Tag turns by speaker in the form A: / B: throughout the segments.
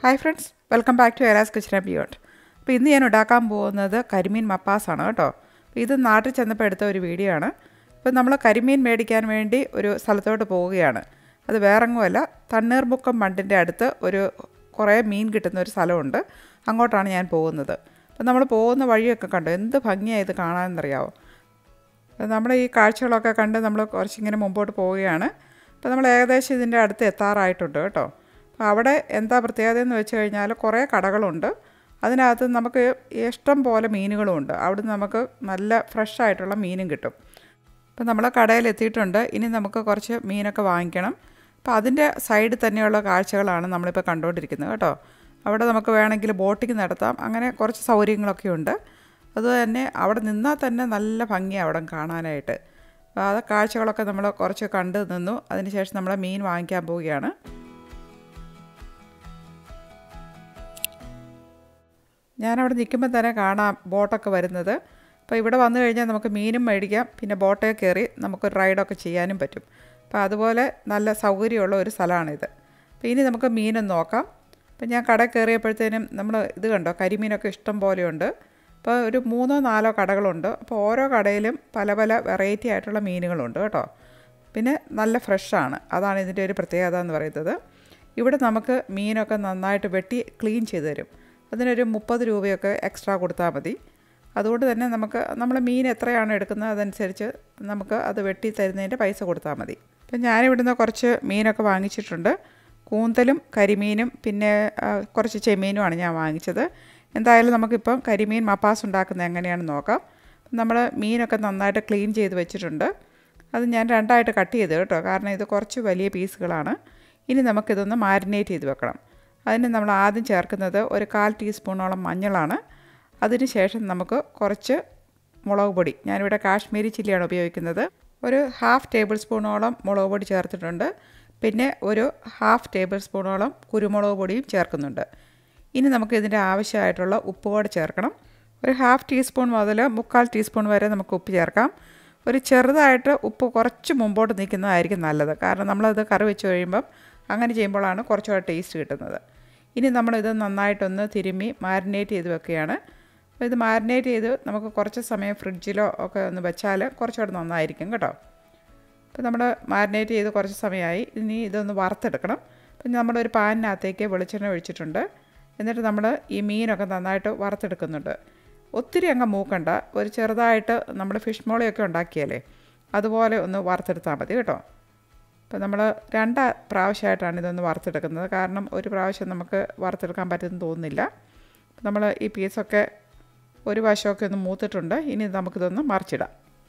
A: Hi friends welcome back to Ela's kitchen ബിയോട്ട് അപ്പോൾ ഇന്ന് ഞാൻ ഉണ്ടാക്കാൻ പോകുന്നത് കരിമീൻ മപ്പാസാണ് കേട്ടോ അപ്പോൾ ഇത് നാട്ടിൽ ചെന്നപ്പോൾ എടുത്ത ഒരു വീഡിയോ ആണ് അപ്പോൾ നമ്മൾ കരിമീൻ മേടിക്കാൻ വേണ്ടി ഒരു സ്ഥലത്തോട്ട് പോവുകയാണ് അത് വേറെങ്ങുമല്ല തണ്ണീർമുക്കം ബണ്ടിൻ്റെ അടുത്ത് ഒരു കുറേ മീൻ കിട്ടുന്ന ഒരു സ്ഥലമുണ്ട് അങ്ങോട്ടാണ് ഞാൻ പോകുന്നത് അപ്പോൾ നമ്മൾ പോകുന്ന വഴിയൊക്കെ കണ്ടു എന്ത് ഭംഗിയാണ് ഇത് കാണാമെന്നറിയാമോ നമ്മൾ ഈ കാഴ്ചകളൊക്കെ കണ്ട് നമ്മൾ കുറച്ചിങ്ങനെ മുമ്പോട്ട് പോവുകയാണ് അപ്പോൾ നമ്മൾ ഏകദേശം ഇതിൻ്റെ അടുത്ത് എത്താറായിട്ടുണ്ട് കേട്ടോ അപ്പോൾ അവിടെ എന്താ പ്രത്യേകത എന്ന് വെച്ച് കഴിഞ്ഞാൽ കുറേ കടകളുണ്ട് അതിനകത്ത് നമുക്ക് ഇഷ്ടം പോലെ മീനുകളുമുണ്ട് അവിടുന്ന് നമുക്ക് നല്ല ഫ്രഷ് ആയിട്ടുള്ള മീനും കിട്ടും അപ്പോൾ നമ്മൾ കടയിൽ എത്തിയിട്ടുണ്ട് ഇനി നമുക്ക് കുറച്ച് മീനൊക്കെ വാങ്ങിക്കണം അപ്പോൾ അതിൻ്റെ സൈഡിൽ തന്നെയുള്ള കാഴ്ചകളാണ് നമ്മളിപ്പോൾ കണ്ടുകൊണ്ടിരിക്കുന്നത് കേട്ടോ അവിടെ നമുക്ക് വേണമെങ്കിൽ ബോട്ടിങ് നടത്താം അങ്ങനെ കുറച്ച് സൗകര്യങ്ങളൊക്കെ ഉണ്ട് അതുതന്നെ അവിടെ നിന്നാൽ തന്നെ നല്ല ഭംഗിയാണ് അവിടെ കാണാനായിട്ട് അപ്പോൾ ആ കാഴ്ചകളൊക്കെ നമ്മൾ കുറച്ച് കണ്ട് നിന്നു അതിനുശേഷം നമ്മൾ മീൻ വാങ്ങിക്കാൻ പോവുകയാണ് ഞാനവിടെ നിൽക്കുമ്പോൾ തന്നെ കാണാം ബോട്ടൊക്കെ വരുന്നത് അപ്പോൾ ഇവിടെ വന്നു കഴിഞ്ഞാൽ നമുക്ക് മീനും മേടിക്കാം പിന്നെ ബോട്ടേ കയറി നമുക്കൊരു റൈഡൊക്കെ ചെയ്യാനും പറ്റും അപ്പോൾ അതുപോലെ നല്ല സൗകര്യമുള്ള ഒരു സ്ഥലമാണിത് അപ്പോൾ ഇനി നമുക്ക് മീനും നോക്കാം അപ്പോൾ ഞാൻ കട കയറിയപ്പോഴത്തേനും നമ്മൾ ഇത് കണ്ടോ കരിമീനൊക്കെ ഇഷ്ടം പോലെയുണ്ട് അപ്പോൾ ഒരു മൂന്നോ നാലോ കടകളുണ്ട് അപ്പോൾ ഓരോ കടയിലും പല പല വെറൈറ്റി ആയിട്ടുള്ള മീനുകളുണ്ട് കേട്ടോ പിന്നെ നല്ല ഫ്രഷാണ് അതാണ് ഇതിൻ്റെ ഒരു പ്രത്യേകത എന്ന് പറയുന്നത് ഇവിടെ നമുക്ക് മീനൊക്കെ നന്നായിട്ട് വെട്ടി ക്ലീൻ ചെയ്ത് തരും അതിനൊരു മുപ്പത് രൂപയൊക്കെ എക്സ്ട്രാ കൊടുത്താൽ മതി അതുകൊണ്ട് തന്നെ നമുക്ക് നമ്മൾ മീൻ എത്രയാണ് എടുക്കുന്നത് അതനുസരിച്ച് നമുക്ക് അത് വെട്ടി തരുന്നതിൻ്റെ പൈസ കൊടുത്താൽ മതി ഇപ്പം ഞാനിവിടുന്ന് കുറച്ച് മീനൊക്കെ വാങ്ങിച്ചിട്ടുണ്ട് കൂന്തലും കരിമീനും പിന്നെ കുറച്ച് ചെമ്മീനുമാണ് ഞാൻ വാങ്ങിച്ചത് എന്തായാലും നമുക്കിപ്പം കരിമീൻ മപ്പാസ് ഉണ്ടാക്കുന്നത് എങ്ങനെയാണെന്ന് നോക്കാം നമ്മൾ മീനൊക്കെ നന്നായിട്ട് ക്ലീൻ ചെയ്ത് വെച്ചിട്ടുണ്ട് അത് ഞാൻ രണ്ടായിട്ട് കട്ട് ചെയ്ത് കേട്ടോ കാരണം ഇത് കുറച്ച് വലിയ പീസുകളാണ് ഇനി നമുക്കിതൊന്ന് മാരിനേറ്റ് ചെയ്ത് വെക്കണം അതിന് നമ്മൾ ആദ്യം ചേർക്കുന്നത് ഒരു കാൽ ടീസ്പൂണോളം മഞ്ഞളാണ് അതിന് ശേഷം നമുക്ക് കുറച്ച് മുളക് പൊടി ഞാനിവിടെ കാശ്മീരി ചില്ലിയാണ് ഉപയോഗിക്കുന്നത് ഒരു ഹാഫ് ടേബിൾ സ്പൂണോളം മുളക് പൊടി ചേർത്തിട്ടുണ്ട് പിന്നെ ഒരു ഹാഫ് ടേബിൾ സ്പൂണോളം കുരുമുളക് പൊടിയും ചേർക്കുന്നുണ്ട് ഇനി നമുക്ക് ഇതിൻ്റെ ആവശ്യമായിട്ടുള്ള ഉപ്പ് കൂടെ ചേർക്കണം ഒരു ഹാഫ് ടീസ്പൂൺ മുതൽ മുക്കാൽ ടീസ്പൂൺ വരെ നമുക്ക് ഉപ്പ് ചേർക്കാം ഒരു ചെറുതായിട്ട് ഉപ്പ് കുറച്ച് മുമ്പോട്ട് നിൽക്കുന്നതായിരിക്കും നല്ലത് കാരണം നമ്മളത് കറി വെച്ച് കഴിയുമ്പം അങ്ങനെ ചെയ്യുമ്പോഴാണ് കുറച്ചുകൂടെ ടേസ്റ്റ് കിട്ടുന്നത് ഇനി നമ്മളിത് നന്നായിട്ടൊന്ന് തിരുമ്മി മാരിനേറ്റ് ചെയ്ത് വെക്കുകയാണ് അപ്പോൾ ഇത് മാരിനേറ്റ് ചെയ്ത് നമുക്ക് കുറച്ച് സമയം ഫ്രിഡ്ജിലോ ഒക്കെ ഒന്ന് വെച്ചാൽ കുറച്ചുകൂടെ നന്നായിരിക്കും കേട്ടോ അപ്പോൾ നമ്മൾ മാരിനേറ്റ് ചെയ്ത് കുറച്ച് സമയമായി ഇനി ഇതൊന്ന് വറുത്തെടുക്കണം പിന്നെ നമ്മളൊരു പാനിനകത്തേക്ക് വെളിച്ചെണ്ണ ഒഴിച്ചിട്ടുണ്ട് എന്നിട്ട് നമ്മൾ ഈ മീനൊക്കെ നന്നായിട്ട് വറുത്തെടുക്കുന്നുണ്ട് ഒത്തിരി അങ്ങ് മൂക്കണ്ട ഒരു ചെറുതായിട്ട് നമ്മൾ ഫിഷ് മോളിയൊക്കെ ഉണ്ടാക്കിയാലേ അതുപോലെ ഒന്ന് വറുത്തെടുത്താൽ മതി കേട്ടോ അപ്പോൾ നമ്മൾ രണ്ട് പ്രാവശ്യമായിട്ടാണ് ഇതൊന്ന് വറുത്തെടുക്കുന്നത് കാരണം ഒരു പ്രാവശ്യം നമുക്ക് വറുത്തെടുക്കാൻ പറ്റുമെന്ന് തോന്നുന്നില്ല നമ്മൾ ഈ പീസൊക്കെ ഒരു വശമൊക്കെ ഒന്ന് മൂത്തിട്ടുണ്ട് ഇനി നമുക്കിതൊന്ന് മറിച്ചിടാം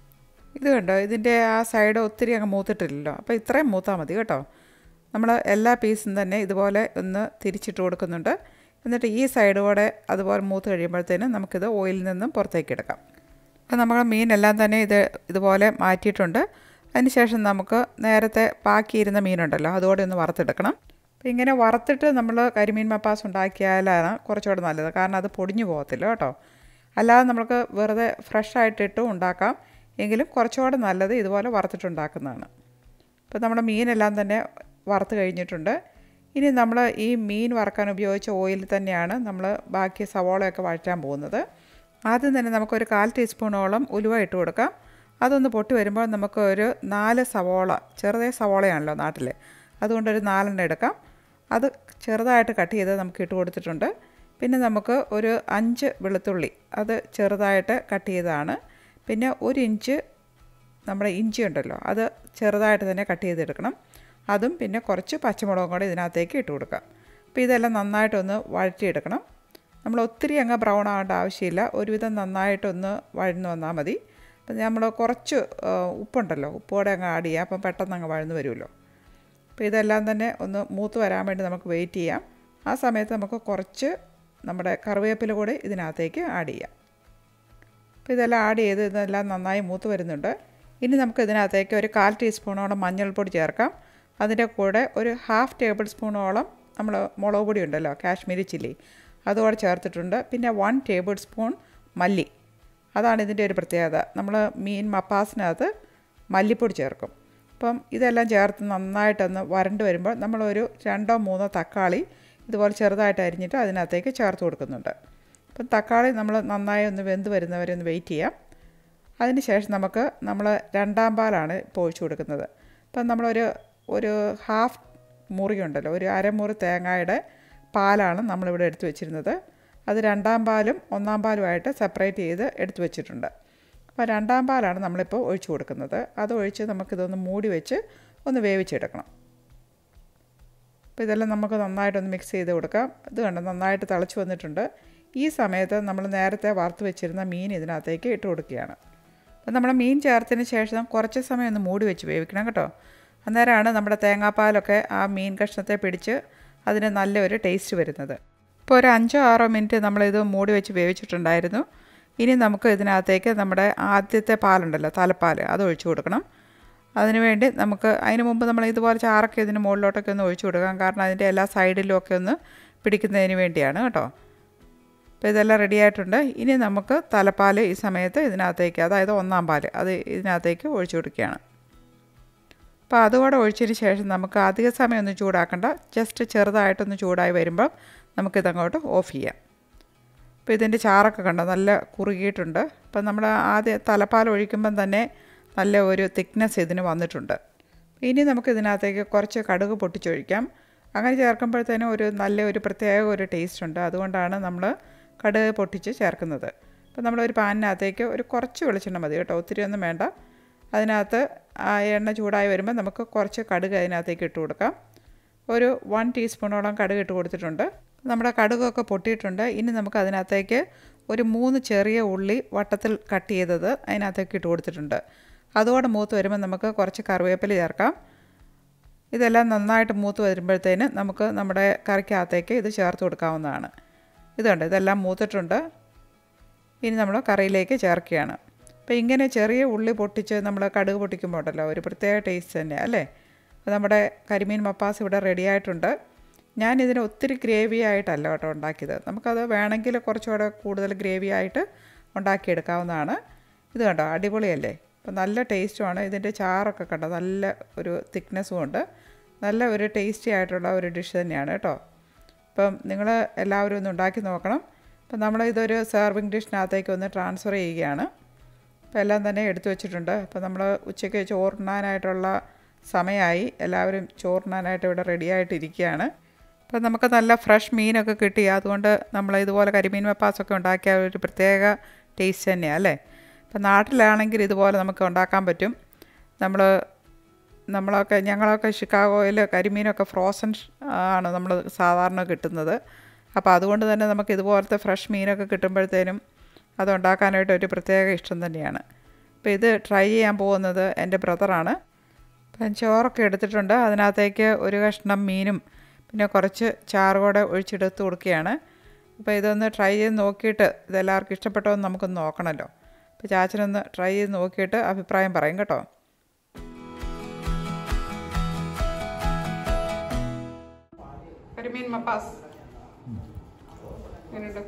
A: ഇത് കണ്ടോ ഇതിൻ്റെ ആ സൈഡ് ഒത്തിരി അങ്ങ് മൂത്തിട്ടില്ലല്ലോ അപ്പോൾ ഇത്രയും മൂത്താൽ മതി കേട്ടോ നമ്മൾ എല്ലാ പീസും തന്നെ ഇതുപോലെ ഒന്ന് തിരിച്ചിട്ട് കൊടുക്കുന്നുണ്ട് എന്നിട്ട് ഈ സൈഡ് കൂടെ അതുപോലെ മൂത്ത് കഴിയുമ്പോഴത്തേനും നമുക്കിത് ഓയിലിൽ നിന്നും പുറത്തേക്ക് എടുക്കാം അപ്പോൾ നമ്മൾ മീനെല്ലാം തന്നെ ഇത് ഇതുപോലെ മാറ്റിയിട്ടുണ്ട് അതിനുശേഷം നമുക്ക് നേരത്തെ ബാക്കിയിരുന്ന മീനുണ്ടല്ലോ അതുകൂടെ ഒന്ന് വറുത്തെടുക്കണം അപ്പോൾ ഇങ്ങനെ വറുത്തിട്ട് നമ്മൾ കരിമീൻ മപ്പാസ് ഉണ്ടാക്കിയാലാണ് കുറച്ചുകൂടെ നല്ലത് കാരണം അത് പൊടിഞ്ഞു പോകത്തില്ല കേട്ടോ അല്ലാതെ നമുക്ക് വെറുതെ ഫ്രഷ് ആയിട്ടിട്ടും ഉണ്ടാക്കാം എങ്കിലും കുറച്ചുകൂടെ നല്ലത് ഇതുപോലെ വറുത്തിട്ടുണ്ടാക്കുന്നതാണ് ഇപ്പോൾ നമ്മുടെ മീനെല്ലാം തന്നെ വറുത്ത് കഴിഞ്ഞിട്ടുണ്ട് ഇനി നമ്മൾ ഈ മീൻ വറക്കാൻ ഉപയോഗിച്ച ഓയിൽ തന്നെയാണ് നമ്മൾ ബാക്കി സവോളയൊക്കെ വഴറ്റാൻ പോകുന്നത് ആദ്യം തന്നെ നമുക്കൊരു കാൽ ടീസ്പൂണോളം ഉലുവ ഇട്ട് കൊടുക്കാം അതൊന്ന് പൊട്ടി വരുമ്പോൾ നമുക്ക് ഒരു നാല് സവോള ചെറുതേ സവോളയാണല്ലോ നാട്ടിൽ അതുകൊണ്ടൊരു നാലെണ്ണം എടുക്കാം അത് ചെറുതായിട്ട് കട്ട് ചെയ്ത് നമുക്ക് ഇട്ട് കൊടുത്തിട്ടുണ്ട് പിന്നെ നമുക്ക് ഒരു അഞ്ച് വെളുത്തുള്ളി അത് ചെറുതായിട്ട് കട്ട് ചെയ്തതാണ് പിന്നെ ഒരു ഇഞ്ച് നമ്മുടെ ഇഞ്ചി ഉണ്ടല്ലോ അത് ചെറുതായിട്ട് തന്നെ കട്ട് ചെയ്തെടുക്കണം അതും പിന്നെ കുറച്ച് പച്ചമുളകും കൂടെ ഇതിനകത്തേക്ക് ഇട്ട് കൊടുക്കാം അപ്പോൾ ഇതെല്ലാം നന്നായിട്ടൊന്ന് വഴറ്റിയെടുക്കണം നമ്മൾ ഒത്തിരി അങ്ങ് ബ്രൗൺ ആവേണ്ട ആവശ്യമില്ല ഒരുവിധം നന്നായിട്ടൊന്ന് വഴന്നു വന്നാൽ മതി അപ്പം നമ്മൾ കുറച്ച് ഉപ്പുണ്ടല്ലോ ഉപ്പോടെ അങ്ങ് ആഡ് ചെയ്യാം അപ്പം പെട്ടെന്ന് അങ്ങ് വഴന്നു വരുമല്ലോ അപ്പോൾ ഇതെല്ലാം തന്നെ ഒന്ന് മൂത്ത് വരാൻ വേണ്ടി നമുക്ക് വെയിറ്റ് ചെയ്യാം ആ സമയത്ത് നമുക്ക് കുറച്ച് നമ്മുടെ കറിവേപ്പില കൂടി ഇതിനകത്തേക്ക് ആഡ് ചെയ്യാം അപ്പോൾ ഇതെല്ലാം ആഡ് ചെയ്ത് ഇതെല്ലാം നന്നായി മൂത്ത് വരുന്നുണ്ട് ഇനി നമുക്ക് ഇതിനകത്തേക്ക് ഒരു കാൽ ടീസ്പൂണോളം മഞ്ഞൾപ്പൊടി ചേർക്കാം അതിൻ്റെ കൂടെ ഒരു ഹാഫ് ടേബിൾ സ്പൂണോളം നമ്മൾ മുളക് പൊടി ഉണ്ടല്ലോ കാശ്മീരി ചില്ലി അതുകൂടെ ചേർത്തിട്ടുണ്ട് പിന്നെ വൺ ടേബിൾ സ്പൂൺ മല്ലി അതാണ് ഇതിൻ്റെ ഒരു പ്രത്യേകത നമ്മൾ മീൻ മപ്പാസിനകത്ത് മല്ലിപ്പൊടി ചേർക്കും അപ്പം ഇതെല്ലാം ചേർത്ത് നന്നായിട്ടൊന്ന് വരണ്ട് വരുമ്പോൾ നമ്മളൊരു രണ്ടോ മൂന്നോ തക്കാളി ഇതുപോലെ ചെറുതായിട്ട് അരിഞ്ഞിട്ട് അതിനകത്തേക്ക് ചേർത്ത് കൊടുക്കുന്നുണ്ട് അപ്പം തക്കാളി നമ്മൾ നന്നായി ഒന്ന് വെന്ത് വരുന്നവരെ ഒന്ന് വെയിറ്റ് ചെയ്യാം അതിന് ശേഷം നമുക്ക് നമ്മൾ രണ്ടാം പാലാണ് ഇപ്പോൾ ഒഴിച്ചു കൊടുക്കുന്നത് അപ്പം നമ്മളൊരു ഒരു ഹാഫ് മുറി ഉണ്ടല്ലോ ഒരു അരമുറി തേങ്ങയുടെ പാലാണ് നമ്മളിവിടെ എടുത്തു വെച്ചിരുന്നത് അത് രണ്ടാം പാലും ഒന്നാം പാലുമായിട്ട് സെപ്പറേറ്റ് ചെയ്ത് എടുത്തു വെച്ചിട്ടുണ്ട് അപ്പോൾ രണ്ടാം പാലാണ് നമ്മളിപ്പോൾ ഒഴിച്ചു കൊടുക്കുന്നത് അത് ഒഴിച്ച് നമുക്കിതൊന്ന് മൂടി വെച്ച് ഒന്ന് വേവിച്ചെടുക്കണം അപ്പോൾ ഇതെല്ലാം നമുക്ക് നന്നായിട്ടൊന്ന് മിക്സ് ചെയ്ത് കൊടുക്കാം ഇത് കണ്ട് നന്നായിട്ട് തിളച്ച് വന്നിട്ടുണ്ട് ഈ സമയത്ത് നമ്മൾ നേരത്തെ വറുത്ത് വെച്ചിരുന്ന മീൻ ഇതിനകത്തേക്ക് ഇട്ട് കൊടുക്കുകയാണ് അപ്പോൾ നമ്മൾ മീൻ ചേർത്തതിന് ശേഷം കുറച്ച് സമയം ഒന്ന് മൂടി വെച്ച് വേവിക്കണം കേട്ടോ അന്നേരമാണ് നമ്മുടെ തേങ്ങാപ്പാലൊക്കെ ആ മീൻ കഷ്ണത്തെ പിടിച്ച് അതിന് നല്ലൊരു ടേസ്റ്റ് വരുന്നത് ഇപ്പോൾ ഒരു അഞ്ചോ ആറോ മിനിറ്റ് നമ്മളിത് മൂടി വെച്ച് വേവിച്ചിട്ടുണ്ടായിരുന്നു ഇനി നമുക്ക് ഇതിനകത്തേക്ക് നമ്മുടെ ആദ്യത്തെ പാലുണ്ടല്ലോ തലപ്പാൽ അത് ഒഴിച്ചു കൊടുക്കണം അതിനുവേണ്ടി നമുക്ക് അതിന് മുമ്പ് നമ്മൾ ഇതുപോലെ ചാറൊക്കെ ഇതിന് മുകളിലോട്ടൊക്കെ ഒന്ന് ഒഴിച്ചു കൊടുക്കാം കാരണം അതിൻ്റെ എല്ലാ സൈഡിലും ഒക്കെ ഒന്ന് പിടിക്കുന്നതിന് വേണ്ടിയാണ് കേട്ടോ അപ്പോൾ ഇതെല്ലാം റെഡി ആയിട്ടുണ്ട് ഇനി നമുക്ക് തലപ്പാൽ ഈ സമയത്ത് ഇതിനകത്തേക്ക് അതായത് ഒന്നാം പാൽ അത് ഇതിനകത്തേക്ക് ഒഴിച്ചു കൊടുക്കുകയാണ് അപ്പോൾ അതുകൂടെ ഒഴിച്ചതിന് ശേഷം നമുക്ക് അധിക സമയം ഒന്നും ചൂടാക്കണ്ട ജസ്റ്റ് ചെറുതായിട്ടൊന്ന് ചൂടായി വരുമ്പോൾ നമുക്കിതങ്ങോട്ട് ഓഫ് ചെയ്യാം അപ്പോൾ ഇതിൻ്റെ ചാറൊക്കെ കണ്ടോ നല്ല കുറുകിയിട്ടുണ്ട് അപ്പം നമ്മൾ ആദ്യം തലപ്പാൽ ഒഴിക്കുമ്പം തന്നെ നല്ല ഒരു തിക്നെസ് ഇതിന് വന്നിട്ടുണ്ട് ഇനി നമുക്ക് ഇതിനകത്തേക്ക് കുറച്ച് കടുക് പൊട്ടിച്ചൊഴിക്കാം അങ്ങനെ ചേർക്കുമ്പോഴത്തേനും ഒരു നല്ല ഒരു പ്രത്യേക ഒരു ടേസ്റ്റ് ഉണ്ട് അതുകൊണ്ടാണ് നമ്മൾ കടുക് പൊട്ടിച്ച് ചേർക്കുന്നത് അപ്പോൾ നമ്മളൊരു പാനിനകത്തേക്ക് ഒരു കുറച്ച് വെളിച്ചെണ്ണ മതി കേട്ടോ ഒത്തിരി ഒന്നും വേണ്ട അതിനകത്ത് ആ എണ്ണ ചൂടായി വരുമ്പോൾ നമുക്ക് കുറച്ച് കടുക് അതിനകത്തേക്ക് ഇട്ട് കൊടുക്കാം ഒരു വൺ ടീസ്പൂണോളം കടുക് ഇട്ട് കൊടുത്തിട്ടുണ്ട് നമ്മുടെ കടുകൊക്കെ പൊട്ടിയിട്ടുണ്ട് ഇനി നമുക്ക് അതിനകത്തേക്ക് ഒരു മൂന്ന് ചെറിയ ഉള്ളി വട്ടത്തിൽ കട്ട് ചെയ്തത് അതിനകത്തേക്ക് ഇട്ട് കൊടുത്തിട്ടുണ്ട് അതോടെ മൂത്ത് വരുമ്പോൾ നമുക്ക് കുറച്ച് കറിവേപ്പില ചേർക്കാം ഇതെല്ലാം നന്നായിട്ട് മൂത്ത് വരുമ്പോഴത്തേന് നമുക്ക് നമ്മുടെ കറിക്കകത്തേക്ക് ഇത് ചേർത്ത് കൊടുക്കാവുന്നതാണ് ഇതുണ്ട് ഇതെല്ലാം മൂത്തിട്ടുണ്ട് ഇനി നമ്മൾ കറിയിലേക്ക് ചേർക്കുകയാണ് അപ്പോൾ ഇങ്ങനെ ചെറിയ ഉള്ളി പൊട്ടിച്ച് നമ്മൾ കടുക് പൊട്ടിക്കുമ്പോൾ ഉണ്ടല്ലോ ഒരു പ്രത്യേക ടേസ്റ്റ് തന്നെ അല്ലേ അപ്പോൾ നമ്മുടെ കരിമീൻ മപ്പാസ് ഇവിടെ റെഡി ആയിട്ടുണ്ട് ഞാൻ ഇതിന് ഒത്തിരി ഗ്രേവി ആയിട്ടല്ല കേട്ടോ ഉണ്ടാക്കിയത് നമുക്കത് വേണമെങ്കിൽ കുറച്ചുകൂടെ കൂടുതൽ ഗ്രേവി ആയിട്ട് ഉണ്ടാക്കിയെടുക്കാവുന്നതാണ് ഇത് കണ്ടോ അടിപൊളിയല്ലേ അപ്പോൾ നല്ല ടേസ്റ്റുമാണ് ഇതിൻ്റെ ചാറൊക്കെ കണ്ടോ നല്ല ഒരു തിക്നെസ്സും ഉണ്ട് നല്ല ഒരു ടേസ്റ്റി ആയിട്ടുള്ള ഒരു ഡിഷ് തന്നെയാണ് കേട്ടോ അപ്പം നിങ്ങൾ എല്ലാവരും ഒന്ന് ഉണ്ടാക്കി നോക്കണം അപ്പം നമ്മൾ ഇതൊരു സെർവിങ് ഡിഷിനകത്തേക്ക് ഒന്ന് ട്രാൻസ്ഫർ ചെയ്യുകയാണ് അപ്പോൾ എല്ലാം തന്നെ എടുത്തു വെച്ചിട്ടുണ്ട് അപ്പോൾ നമ്മൾ ഉച്ചയ്ക്ക് ചോറുണ്ണാനായിട്ടുള്ള സമയമായി എല്ലാവരും ചോറുണ്ണാനായിട്ട് ഇവിടെ റെഡി ആയിട്ടിരിക്കുകയാണ് അപ്പോൾ നമുക്ക് നല്ല ഫ്രഷ് മീനൊക്കെ കിട്ടി അതുകൊണ്ട് നമ്മൾ ഇതുപോലെ കരിമീൻ വെപ്പാസൊക്കെ ഉണ്ടാക്കിയ ഒരു പ്രത്യേക ടേസ്റ്റ് തന്നെയാണ് അല്ലേ അപ്പോൾ നാട്ടിലാണെങ്കിൽ ഇതുപോലെ നമുക്ക് ഉണ്ടാക്കാൻ പറ്റും നമ്മൾ നമ്മളൊക്കെ ഞങ്ങളൊക്കെ ഷിക്കാഗോയിൽ കരിമീനൊക്കെ ഫ്രോസൺ ആണ് നമ്മൾ സാധാരണ കിട്ടുന്നത് അപ്പോൾ അതുകൊണ്ട് തന്നെ നമുക്ക് ഇതുപോലത്തെ ഫ്രഷ് മീനൊക്കെ കിട്ടുമ്പോഴത്തേനും അത് ഉണ്ടാക്കാനായിട്ട് ഒരു പ്രത്യേക ഇഷ്ടം തന്നെയാണ് അപ്പോൾ ഇത് ട്രൈ ചെയ്യാൻ പോകുന്നത് എൻ്റെ ബ്രദറാണ് അപ്പം ചോറൊക്കെ എടുത്തിട്ടുണ്ട് അതിനകത്തേക്ക് ഒരു കഷ്ണം മീനും പിന്നെ കുറച്ച് ചാറുകൂടെ ഒഴിച്ചെടുത്ത് കൊടുക്കുകയാണ് അപ്പോൾ ഇതൊന്ന് ട്രൈ ചെയ്ത് നോക്കിയിട്ട് ഇതെല്ലാവർക്കും ഇഷ്ടപ്പെട്ടോ എന്ന് നമുക്കൊന്ന് നോക്കണമല്ലോ അപ്പോൾ ചാച്ചനൊന്ന് ട്രൈ ചെയ്ത് നോക്കിയിട്ട് അഭിപ്രായം പറയും കേട്ടോ കരിമീൻ മപ്പാസ് എങ്ങനെയുണ്ട്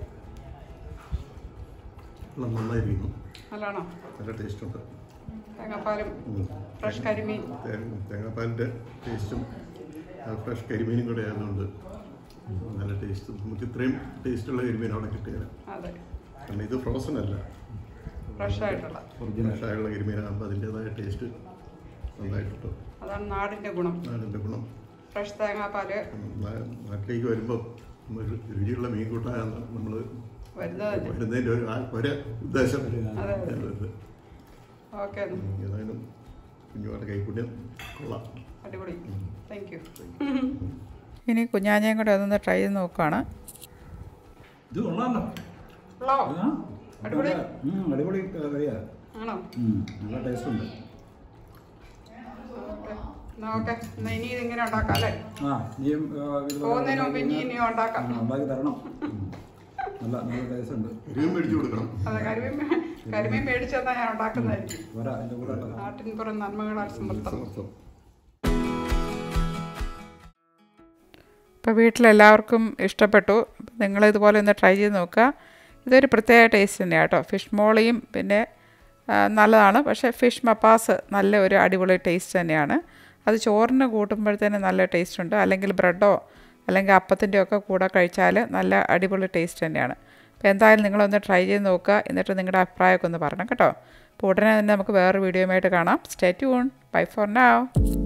B: എല്ലാം നന്നായിരിക്കുന്നു
A: നല്ലതാണോ
B: നല്ല ടേസ്റ്റുണ്ട്
A: തേങ്ങാപ്പാലും
B: ഉം.
A: ഫ്രഷ് കരിമീൻ
B: തേ- തേങ്ങാപ്പാലിൻ്റെ ടേസ്റ്റും ആ ഫ്രഷ് കരിമീനും കൂടെ ആയതുകൊണ്ട് നല്ല ടേസ്റ്റ് നമുക്ക് ഇത്രയും ടേസ്റ്റുള്ള കരിമീൻ അവിടെ കിട്ടിയത്
A: അതെ
B: കാരണം ഇത് ഫ്രോസൺ അല്ല
A: ഫ്രഷ് ആയിട്ടുള്ള
B: ഫ്രഷ് ആയുള്ള കരിമീനാകുമ്പോൾ അതിൻ്റേതായ ടേസ്റ്റ് നന്നായിട്ടുണ്ട്
A: അതാണ് നാടിൻ്റെ ഗുണം
B: അതിൻ്റെ ഗുണം
A: ഫ്രഷ് തേങ്ങാപ്പാല്
B: നാ- നാട്ടിലേക്ക് വരുമ്പോൾ ഒരു രുചിയുള്ള മീൻ കൂട്ടാനാണ് നമ്മൾ
A: വരുന്നത് തന്നെ
B: വരുന്നതിൻ്റെ ഒരു ആ- ഒരു ഉദ്ദേശം
A: അതെ.
B: അത്
A: ഓക്കെ
B: ഉം, ഏതായാലും കുഞ്ഞുമാരുടെ കൈക്കുണ്യം കൊള്ളാം
A: അടിപൊളി താങ്ക് യു ഇനി കുഞ്ഞാഞ്ഞയും കൂടെ അതൊന്ന് ട്രൈ ചെയ്ത് നോക്കുകയാണ്
C: ഇത് കൊള്ളാമല്ലോ
A: ഉള്ളോ
C: ആ?
A: അടിപൊളി.
C: ഉം, അടിപൊളി കറിയാ
A: ആണോ
C: ഉം, നല്ല ടേസ്റ്റ് ഉണ്ട്
A: ഓക്കെ എന്നാ ഓക്കെ എന്നാ ഇനി ഇതിങ്ങനെ ഉണ്ടാക്കാം അല്ലേ
C: ആ ഇനിയും ആ, ഇതുപോലെ
A: പോകുന്നതിന് മുമ്പ് ഇനി
C: ഉണ്ടാക്കി
A: ഇനിയും ഉണ്ടാക്കാം
C: ആ, ഉണ്ടാക്കി തരണം ഉം. നല്ല നല്ല ടേസ്റ്റ് ഉണ്ട്
B: കരിമീൻ മേടിച്ചു കൊടുക്കണം
A: അതെ കരിമീൻ മേ- കരിമീൻ മേടിച്ചു തന്നാൽ ഞാൻ ഉണ്ടാക്കുന്നതായിരിക്കും
C: വരാ എൻ്റെ കൂടെ ഉണ്ടോ?
A: നാട്ടിൻപുറം നന്മകളാൽ സമൃദ്ധം
B: സമർത്ഥം
A: ഇപ്പോൾ വീട്ടിലെല്ലാവർക്കും ഇഷ്ടപ്പെട്ടു നിങ്ങൾ ഇതുപോലെ ഒന്ന് ട്രൈ ചെയ്ത് നോക്കുക ഇതൊരു പ്രത്യേക ടേസ്റ്റ് തന്നെയാണ് കേട്ടോ ഫിഷ് മോളിയും പിന്നെ ആ, നല്ലതാണ് പക്ഷേ ഫിഷ് മപ്പാസ് നല്ല ഒരു അടിപൊളി ടേസ്റ്റ് തന്നെയാണ് അത് ചോറിന് കൂട്ടുമ്പോഴത്തേന് നല്ല ടേസ്റ്റ് ഉണ്ട് അല്ലെങ്കിൽ ബ്രെഡോ അല്ലെങ്കിൽ അപ്പത്തിൻ്റെ ഒക്കെ കൂടെ കഴിച്ചാൽ നല്ല അടിപൊളി ടേസ്റ്റ് തന്നെയാണ് അപ്പോൾ എന്തായാലും നിങ്ങളൊന്ന് ട്രൈ ചെയ്ത് നോക്കുക എന്നിട്ട് നിങ്ങളുടെ അഭിപ്രായമൊക്കെ ഒന്ന് പറയണം കേട്ടോ അപ്പോൾ ഉടനെ തന്നെ നമുക്ക് വേറൊരു വീഡിയോയുമായിട്ട് കാണാം stay tune bye for now